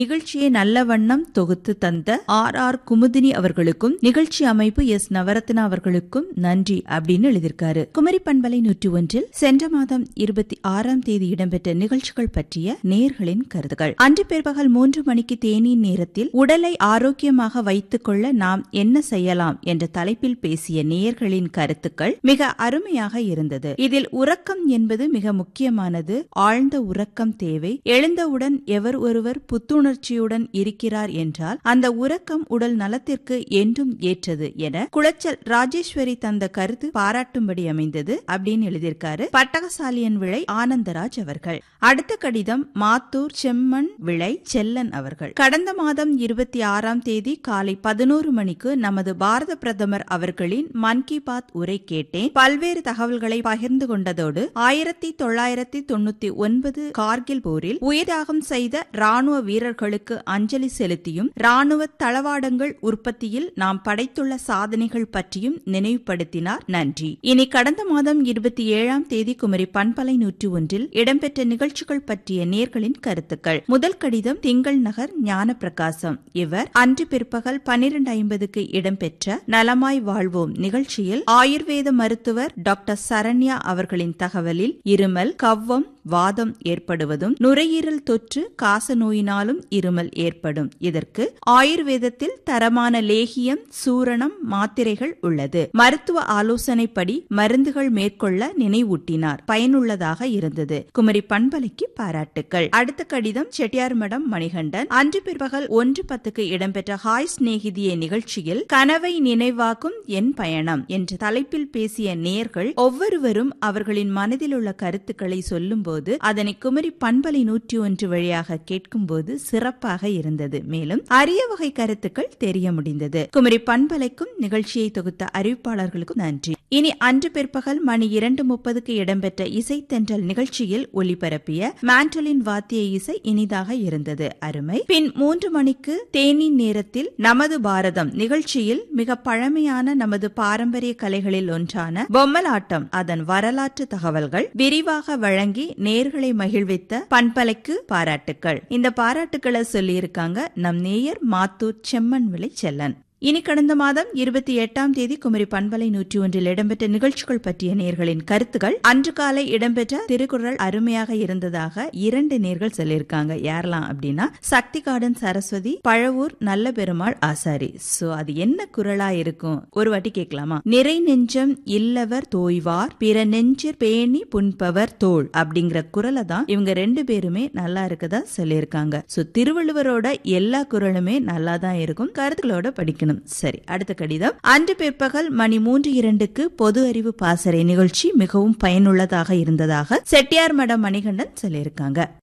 நிகழ்ச்சியை நல்ல வண்ணம் தொகுத்து தந்த ஆர் ஆர் குமுதினி அவர்களுக்கும் நிகழ்ச்சி அமைப்பு எஸ் நவரத்னா அவர்களுக்கும் நன்றி அப்படின்னு எழுதியிருக்காரு குமரி பண்பலை நூற்றி ஒன்றில் சென்ற மாதம் இருபத்தி ஆறாம் தேதி இடம்பெற்ற நிகழ்ச்சிகள் பற்றிய நேர்களின் கருத்துகள் அன்று பிற்பகல் மூன்று மணிக்கு தேநீர் நேரத்தில் உடலை ஆரோக்கியமாக வைத்துக் கொள்ள நாம் என்ன செய்யலாம் என்ற தலைப்பில் பேசிய நேயர்களின் கருத்துக்கள் மிக அருமையாக இருந்தது இதில் உறக்கம் என்பது மிக முக்கியமானது ஆழ்ந்த உறக்கம் தேவை எழுந்தவுடன் எவர் ஒருவர் புத்துணர்ச்சியுடன் இருக்கிறார் என்றால் அந்த உறக்கம் உடல் நலத்திற்கு என்றும் ஏற்றது என குளச்சல் ராஜேஸ்வரி தந்த கருத்து பாராட்டும்படி அமைந்தது அப்படின்னு எழுதியிருக்காரு பட்டகசாலியன் விளை ஆனந்தராஜ் அவர்கள் அடுத்த கடிதம் மாத்தூர் செம்மன் விளை செல்லன் அவர்கள் கடந்த மாதம் இருபத்தி ஆறாம் தேதி காலை பதினோரு மணிக்கு நமது பாரத பிரதமர் அவர்களின் மன் கி பாத் உரை கேட்டேன் பல்வேறு தகவல்களை பகிர்ந்து கொண்டதோடு ஆயிரத்தி தொள்ளாயிரத்தி தொண்ணூத்தி ஒன்பது கார்கில் போரில் உயிராகம் செய்த ராணுவ வீரர்களுக்கு அஞ்சலி செலுத்தியும் ராணுவ தளவாடங்கள் உற்பத்தியில் நாம் படைத்துள்ள சாதனைகள் பற்றியும் நினைவுபடுத்தினார் நன்றி இனி கடந்த மாதம் இருபத்தி ஏழாம் தேதி குமரி பண்பலை நூற்றி ஒன்றில் இடம்பெற்ற நிகழ்ச்சிகள் பற்றிய நேர்களின் கருத்துக்கள் முதல் கடிதம் திங்கள் நகர் ஞான பிரகாசம் இவர் அன்று பிற்பகல் பனிரெண்டு ஐம்பதுக்கு இடம்பெற்ற நலமாய் வாழ்வோம் நிகழ்ச்சியில் ஆயுர்வேத மருத்துவர் டாக்டர் சரண்யா அவர்களின் தகவலில் இருமல் கவ்வம் வாதம் ஏற்படுவதும் நுரையீரல் தொற்று காச நோயினாலும் இருமல் ஏற்படும் இதற்கு ஆயுர்வேதத்தில் தரமான லேகியம் சூரணம் மாத்திரைகள் உள்ளது மருத்துவ ஆலோசனைப்படி மருந்துகள் மேற்கொள்ள நினைவூட்டினார் பயனுள்ளதாக இருந்தது குமரி பண்பலைக்கு பாராட்டுக்கள் அடுத்த கடிதம் செட்டியார் மடம் மணிகண்டன் அன்று பிற்பகல் ஒன்று பத்துக்கு இடம்பெற்ற ஹாய் சிநேகிதிய நிகழ்ச்சியில் கனவை நினைவாக்கும் என் பயணம் என்ற தலைப்பில் பேசிய நேர்கள் ஒவ்வொருவரும் அவர்களின் மனதில் உள்ள கருத்துக்களை சொல்லும் போது அதனை குமரி பண்பலை நூற்றி ஒன்று வழியாக கேட்கும்போது சிறப்பாக இருந்தது மேலும் அரிய வகை கருத்துக்கள் தெரிய முடிந்தது குமரி பண்பலைக்கும் நிகழ்ச்சியை தொகுத்த அறிவிப்பாளர்களுக்கும் நன்றி இனி அன்று பிற்பகல் மணி இரண்டு முப்பதுக்கு இடம்பெற்ற இசைத்தென்றல் நிகழ்ச்சியில் ஒளிபரப்பிய மேண்டலின் வாத்திய இசை இனிதாக இருந்தது அருமை பின் மூன்று மணிக்கு தேநீர் நேரத்தில் நமது பாரதம் நிகழ்ச்சியில் மிக பழமையான நமது பாரம்பரிய கலைகளில் ஒன்றான பொம்மலாட்டம் அதன் வரலாற்று தகவல்கள் விரிவாக வழங்கி நேர்களை மகிழ்வித்த பண்பலைக்கு பாராட்டுக்கள் இந்த பாராட்டுக்களை சொல்லியிருக்காங்க நம் நேயர் மாத்தூர் செம்மன் விளை செல்லன் இனி கடந்த மாதம் இருபத்தி எட்டாம் தேதி குமரி பண்பலை நூற்றி ஒன்றில் இடம்பெற்ற நிகழ்ச்சிகள் பற்றிய நேர்களின் கருத்துக்கள் அன்று காலை இடம்பெற்ற திருக்குறள் அருமையாக இருந்ததாக இரண்டு நேர்கள் சொல்லியிருக்காங்க யாரெல்லாம் அப்படின்னா சக்தி கார்டன் சரஸ்வதி பழவூர் நல்ல பெருமாள் ஆசாரி சோ அது என்ன குரலா இருக்கும் ஒரு வாட்டி கேட்கலாமா நிறை நெஞ்சம் இல்லவர் தோய்வார் பிற நெஞ்சிற் பேணி புண்பவர் தோள் அப்படிங்கிற குரலை தான் இவங்க ரெண்டு பேருமே நல்லா இருக்கதா சொல்லியிருக்காங்க சோ திருவள்ளுவரோட எல்லா குரலுமே நல்லா தான் இருக்கும் கருத்துக்களோட படிக்கணும் சரி அடுத்த கடிதம் அன்று பிற்பகல் மணி மூன்று இரண்டுக்கு பொது அறிவு பாசறை நிகழ்ச்சி மிகவும் பயனுள்ளதாக இருந்ததாக செட்டியார் மடம் மணிகண்டன் சொல்லியிருக்காங்க